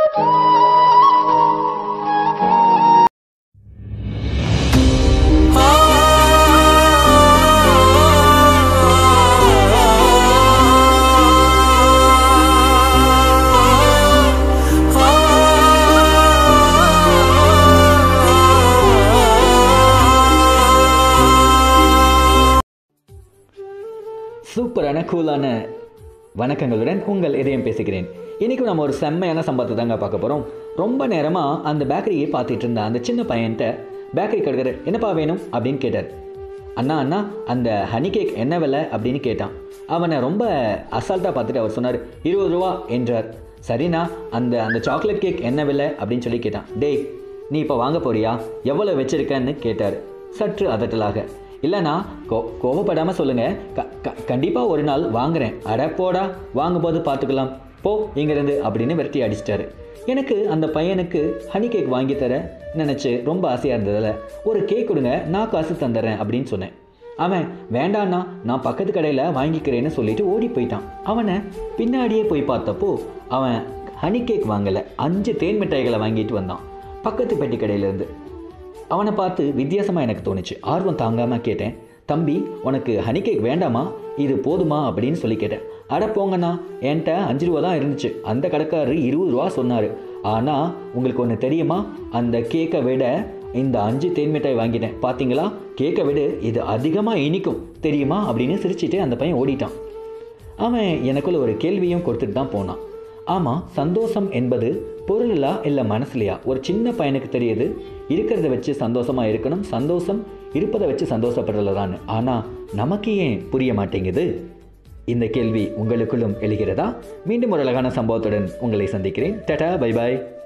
சூப்பரான கூலான வணக்கங்களுடன் உங்கள் இதயம் பேசுகிறேன் இன்றைக்கும் நம்ம ஒரு செம்மையான சம்பவத்தை தாங்க பார்க்க போகிறோம் ரொம்ப நேரமாக அந்த பேக்கரியை பார்த்துட்டு இருந்த அந்த சின்ன பையன்கிட்ட பேக்கரி கடைக்காரர் என்னப்பா வேணும் அப்படின்னு கேட்டார் அண்ணா அண்ணா அந்த ஹனி கேக் என்ன விலை அப்படின்னு கேட்டான் அவனை ரொம்ப அசால்ட்டாக பார்த்துட்டு அவர் சொன்னார் இருபது ரூபா என்றார் சரிண்ணா அந்த அந்த சாக்லேட் கேக் என்ன விலை அப்படின்னு சொல்லி கேட்டான் டேய் நீ இப்போ வாங்க போறியா எவ்வளோ வச்சிருக்கன்னு கேட்டார் சற்று அதட்டலாக இல்லைண்ணா கோ கோவப்படாமல் சொல்லுங்கள் க க கண்டிப்பாக ஒரு நாள் வாங்குறேன் அட போடா வாங்கும்போது பார்த்துக்கலாம் போ இங்கேருந்து அப்படின்னு விரட்டி அடிச்சிட்டாரு எனக்கு அந்த பையனுக்கு ஹனி கேக் வாங்கி தர நினச்சி ரொம்ப ஆசையாக இருந்ததில் ஒரு கேக் கொடுங்க நான் காசு தந்துடுறேன் அப்படின்னு சொன்னேன் அவன் வேண்டாண்ணா நான் பக்கத்து கடையில் வாங்கிக்கிறேன்னு சொல்லிட்டு ஓடி போயிட்டான் அவனை பின்னாடியே போய் பார்த்தப்போ அவன் ஹனி கேக் வாங்கலை அஞ்சு தேன் மிட்டாய்களை வாங்கிட்டு வந்தான் பக்கத்து பெட்டி கடையிலேருந்து அவனை பார்த்து வித்தியாசமாக எனக்கு தோணுச்சு ஆர்வம் தாங்காமல் கேட்டேன் தம்பி உனக்கு ஹனி கேக் வேண்டாமா இது போதுமா அப்படின்னு சொல்லி கேட்டேன் அட போங்கண்ணா என்கிட்ட அஞ்சு ரூபா தான் இருந்துச்சு அந்த கடைக்காரர் இருபது ரூபா சொன்னார் ஆனால் உங்களுக்கு ஒன்று தெரியுமா அந்த கேக்கை விட இந்த அஞ்சு தேன் மிட்டாய் வாங்கிட்டேன் பார்த்தீங்களா கேக்கை விட இது அதிகமாக இனிக்கும் தெரியுமா அப்படின்னு சிரிச்சிட்டு அந்த பையன் ஓடிட்டான் அவன் எனக்குள்ள ஒரு கேள்வியும் கொடுத்துட்டு தான் போனான் ஆமாம் சந்தோஷம் என்பது பொருளா இல்லை மனசுலையா ஒரு சின்ன பையனுக்கு தெரியுது இருக்கிறத வச்சு சந்தோஷமாக இருக்கணும் சந்தோஷம் இருப்பதை வச்சு சந்தோஷப்படுறதுதான் ஆனால் நமக்கு ஏன் புரிய மாட்டேங்குது இந்த கேள்வி உங்களுக்குள்ளும் எழுகிறதா மீண்டும் ஒரு அழகான சம்பவத்துடன் உங்களை சந்திக்கிறேன் டடா பை பாய்